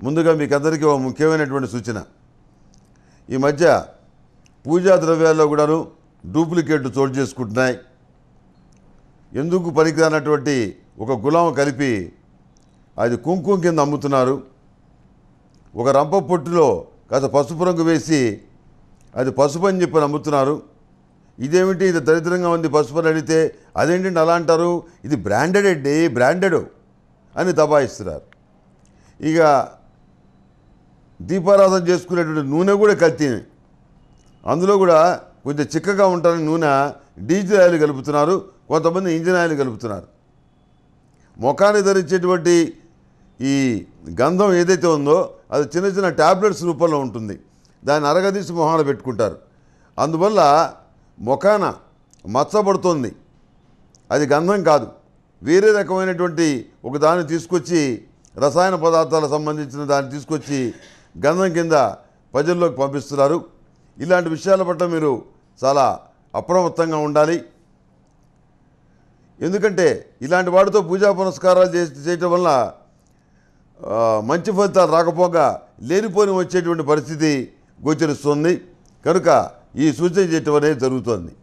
ముందుగా మీకు అందరికీ ఒక ముఖ్యమైనటువంటి సూచన ఈ మధ్య పూజా ద్రవ్యాల్లో కూడాను డూప్లికేట్లు చోటు చేసుకుంటున్నాయి ఎందుకు పనికిరానటువంటి ఒక గులాం కలిపి అది కుంకుమ కింద అమ్ముతున్నారు ఒక రంప పొట్టులో కాస్త పసుపు రంగు వేసి అది పసుపు అని చెప్పి అమ్ముతున్నారు ఇదేమిటి ఇది దరిద్రంగా ఉంది పసుపు అని అడిగితే అదేంటండి అలా అంటారు ఇది బ్రాండెడ్ అండి బ్రాండెడ్ అని దబాయిస్తున్నారు ఇక దీపారాధన చేసుకునేటువంటి నూనె కూడా కల్తీనే అందులో కూడా కొంచెం చిక్కగా ఉంటారని నూనె డీజిల్ ఆయిల్ కలుపుతున్నారు కొంతమంది ఇంజిన్ ఆయిల్ కలుపుతున్నారు ముఖాన్ని ధరించేటువంటి ఈ గంధం ఏదైతే ఉందో అది చిన్న చిన్న ట్యాబ్లెట్స్ రూపంలో ఉంటుంది దాన్ని అరగదీసి మొహాలు పెట్టుకుంటారు అందువల్ల ముఖాన మచ్చబడుతుంది అది గంధం కాదు వేరే రకమైనటువంటి ఒక దాన్ని తీసుకొచ్చి రసాయన పదార్థాలకు సంబంధించిన దాన్ని తీసుకొచ్చి గంధం కింద ప్రజల్లోకి పంపిస్తున్నారు ఇలాంటి విషయాల పట్ల మీరు చాలా అప్రమత్తంగా ఉండాలి ఎందుకంటే ఇలాంటి వాటితో పూజా పునస్కారాలు చేసి చేయటం వల్ల ఆ, మంచి ఫలితాలు రాకపోగా లేనిపోని వచ్చేటువంటి పరిస్థితి గోచరిస్తుంది కనుక ఈ సూచన చేయటం అనేది జరుగుతోంది